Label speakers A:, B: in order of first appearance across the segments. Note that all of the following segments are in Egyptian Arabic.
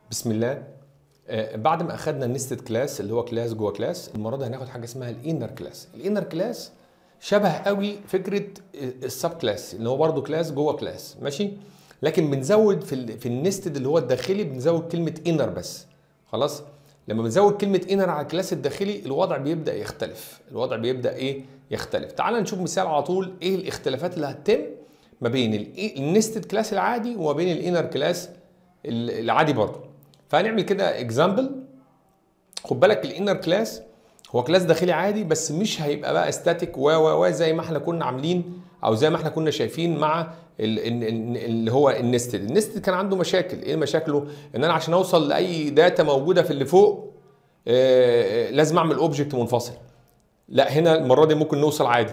A: بسم الله آه، بعد ما اخدنا النستد كلاس اللي هو كلاس جوه كلاس المره دي هناخد حاجه اسمها الانر كلاس الانر كلاس شبه قوي فكره السب كلاس اللي هو برضه كلاس جوه كلاس ماشي لكن بنزود في ال في النستد اللي هو الداخلي بنزود كلمه انر بس خلاص لما بنزود كلمه انر على الكلاس الداخلي الوضع بيبدا يختلف الوضع بيبدا ايه يختلف تعال نشوف مثال على طول ايه الاختلافات اللي هتتم ما بين النستد كلاس العادي وما بين الانر كلاس العادي برضه فهنعمل كده اكزامبل خد بالك الانر كلاس هو كلاس داخلي عادي بس مش هيبقى بقى ستاتيك و و و زي ما احنا كنا عاملين او زي ما احنا كنا شايفين مع اللي هو النستد النستد كان عنده مشاكل ايه مشاكله ان انا عشان اوصل لاي داتا موجوده في اللي فوق آه لازم اعمل اوبجكت منفصل لا هنا المره دي ممكن نوصل عادي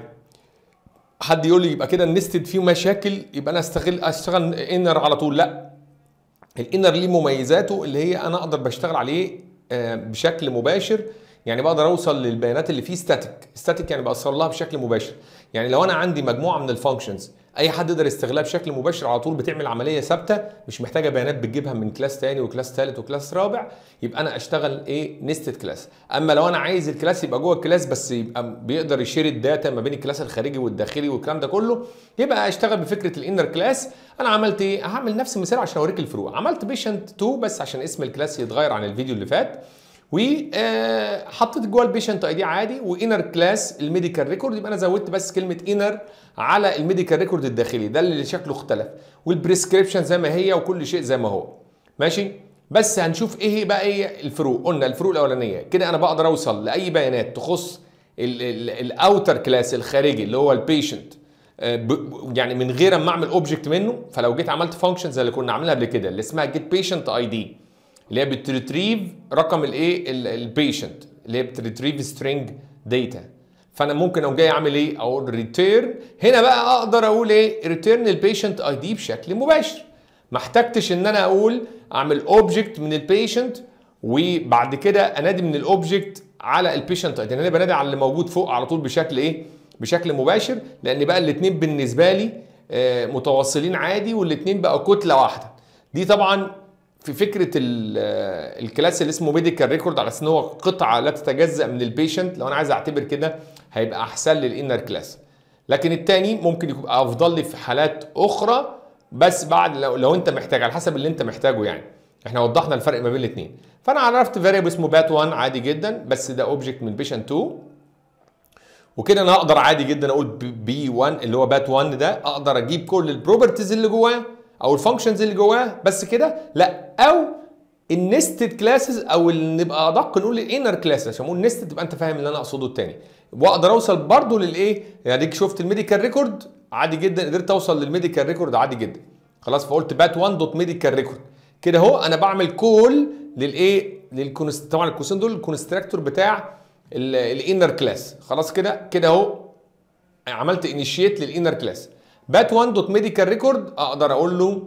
A: حد يقول لي يبقى كده النستد فيه مشاكل يبقى انا استغل اشتغل انر على طول لا الانر ليه مميزاته اللي هي انا اقدر بشتغل عليه بشكل مباشر يعني بقدر اوصل للبيانات اللي فيه ستاتيك ستاتيك يعني بوصل لها بشكل مباشر يعني لو انا عندي مجموعه من الفانكشنز اي حد يقدر يستغلها بشكل مباشر على طول بتعمل عمليه ثابته مش محتاجه بيانات بتجيبها من كلاس تاني وكلاس ثالث وكلاس رابع يبقى انا اشتغل ايه نستد كلاس اما لو انا عايز الكلاس يبقى جوه الكلاس بس يبقى بيقدر يشير الداتا ما بين الكلاس الخارجي والداخلي والكلام ده كله يبقى اشتغل بفكره الانر كلاس انا عملت ايه هعمل نفس المثال عشان اوريك الفروق عملت بيشنت 2 بس عشان اسم الكلاس يتغير عن الفيديو اللي فات وحطيت جوه البيشنت اي دي عادي وانر كلاس الميديكال ريكورد يبقى انا زودت بس كلمه انر على الميديكال ريكورد الداخلي ده اللي شكله اختلف والبريسكريبشن زي ما هي وكل شيء زي ما هو ماشي بس هنشوف ايه بقى ايه الفروق قلنا الفروق الاولانيه كده انا بقدر اوصل لاي بيانات تخص الاوتر كلاس الخارجي اللي هو البيشنت يعني من غير ما اعمل اوبجكت منه فلو جيت عملت فانكشن زي اللي كنا عاملينها قبل كده اللي اسمها جيت بيشنت اي دي اللي هي بتريتريف رقم الايه البيشنت اللي هي بتريتريف سترينج داتا فانا ممكن اقوم جاي اعمل ايه اقول ريتيرن هنا بقى اقدر اقول ايه ريتيرن البيشنت اي دي بشكل مباشر ما احتجتش ان انا اقول اعمل اوبجكت من البيشنت وبعد كده انادي من الاوبجكت على البيشنت اي دي انا بنادي على اللي موجود فوق على طول بشكل ايه بشكل مباشر لان بقى الاثنين بالنسبه لي متواصلين عادي والاثنين بقى كتله واحده دي طبعا في فكره الكلاس اللي اسمه ميديكال ريكورد على اساس ان هو قطعه لا تتجزا من البيشنت لو انا عايز اعتبر كده هيبقى احسن لي الانر كلاس لكن الثاني ممكن يبقى افضل لي في حالات اخرى بس بعد لو, لو انت محتاج على حسب اللي انت محتاجه يعني احنا وضحنا الفرق ما بين الاثنين فانا عرفت فاريبل اسمه بات 1 عادي جدا بس ده اوبجكت من بيشنت 2 وكده انا اقدر عادي جدا اقول بي 1 اللي هو بات 1 ده اقدر اجيب كل البروبرتيز اللي جواه او الفانكشنز اللي جواه بس كده لا او النستد كلاسز او اللي نبقى ادق نقول الانر كلاسز عشان نقول نستد تبقى انت فاهم اللي انا اقصده التاني واقدر اوصل برضو للايه يعني ديك شفت الميديكال ريكورد عادي جدا قدرت اوصل للميديكال ريكورد عادي جدا خلاص فقلت بات 1 دوت ميديكال ريكورد كده اهو انا بعمل كول للايه للكونست طبعا الكوسين دول الكونستراكتور بتاع الانر كلاس خلاص كده كده اهو عملت انيشيت للانر كلاس بات 1 دوت ميديكال ريكورد اقدر اقول له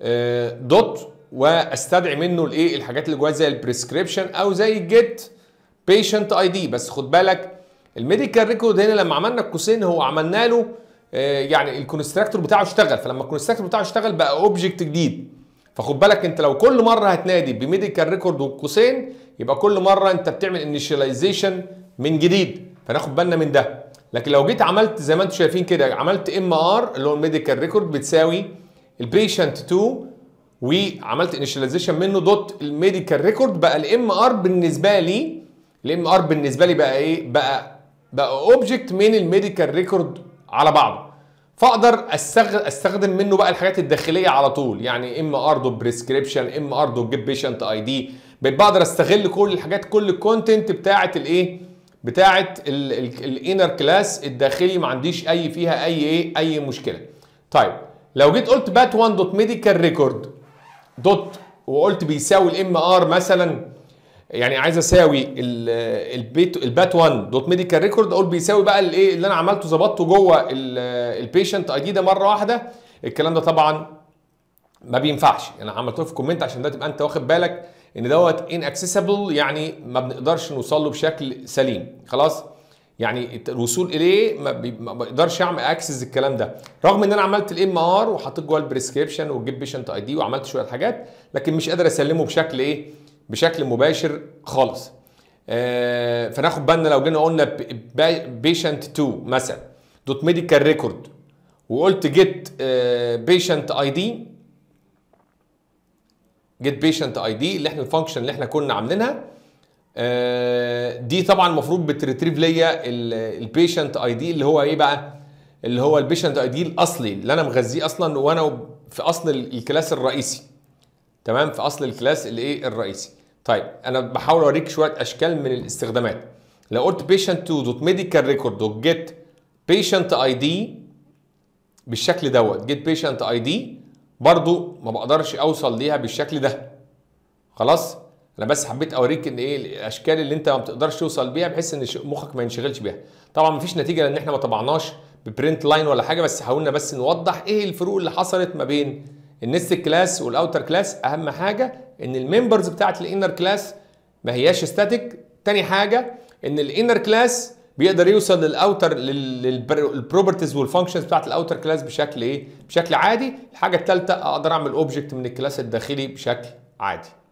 A: دوت واستدعي منه الايه الحاجات اللي جواه زي البريسكريبشن او زي جيت بيشنت اي دي بس خد بالك الميديكال ريكورد هنا لما عملنا القوسين هو عملنا له يعني الكونستراكتور بتاعه اشتغل فلما الكونستراكتور بتاعه اشتغل بقى اوبجكت جديد فخد بالك انت لو كل مره هتنادي بميديكال ريكورد والقوسين يبقى كل مره انت بتعمل انيشاليزيشن من جديد فناخد بالنا من ده لكن لو جيت عملت زي ما انتم شايفين كده عملت ام ار اللي هو الميديكال ريكورد بتساوي البيشنت 2 وعملت انيشاليزيشن منه دوت الميديكال ريكورد بقى الام ار بالنسبه لي الام ار بالنسبه لي بقى ايه بقى بقى اوبجكت من الميديكال ريكورد على بعضه فاقدر استخدم منه بقى الحاجات الداخليه على طول يعني ام ار دوت بريسكريبشن ام ار دوت جيت بيشنت اي دي بقدر استغل كل الحاجات كل الكونتنت بتاعه الايه بتاعه الانر كلاس الداخلي ما عنديش اي فيها اي ايه اي مشكله طيب لو جيت قلت بات 1 دوت ميديكال ريكورد دوت وقلت بيساوي الام ار مثلا يعني عايز اساوي البيت البات 1 دوت ميديكال ريكورد اقول بيساوي بقى الايه اللي انا عملته ظبطته جوه البيشنت اي دي ده مره واحده الكلام ده طبعا ما بينفعش انا يعني عملته في كومنت عشان ده تبقى انت واخد بالك ان دوت ان اكسسبل يعني ما بنقدرش نوصل له بشكل سليم خلاص يعني الوصول اليه ما, بي... ما بقدرش اعمل اكسس الكلام ده رغم ان انا عملت الام ار وحطيت جوه البريسكريبشن والجيت بيشنت اي دي وعملت شويه حاجات لكن مش قادر اسلمه بشكل ايه بشكل مباشر خالص آه فناخد بالنا لو جينا قلنا بيشنت 2 مثلا دوت ميديكال ريكورد وقلت جيت بيشنت اي دي جيت بيشنت اي دي اللي احنا الفانكشن اللي احنا كنا عاملينها آه، دي طبعا المفروض بتريتريف ليا البيشنت اي دي اللي هو ايه بقى اللي هو البيشنت اي دي الاصلي اللي انا مغذيه اصلا وانا في اصل الكلاس الرئيسي تمام في اصل الكلاس الايه الرئيسي طيب انا بحاول اوريك شويه اشكال من الاستخدامات لو قلت patient 2 دوت ميديكال ريكورد دوت جيت بيشنت اي دي بالشكل دوت جيت بيشنت اي دي برضو ما بقدرش اوصل ليها بالشكل ده خلاص انا بس حبيت اوريك ان ايه الاشكال اللي انت ما بتقدرش توصل بيها بحيث ان مخك ما ينشغلش بيها طبعا مفيش نتيجه لان احنا ما طبعناش ببرنت لاين ولا حاجه بس حاولنا بس نوضح ايه الفروق اللي حصلت ما بين النست كلاس والاوتر كلاس اهم حاجه ان الممبرز بتاعت الانر كلاس ما هياش ستاتيك تاني حاجه ان الانر كلاس بيقدر يوصل للاوتر للبروبرتيز والفانكشنز بتاعت الاوتر كلاس بشكل ايه بشكل عادي الحاجه الثالثه اقدر اعمل اوبجكت من الكلاس الداخلي بشكل عادي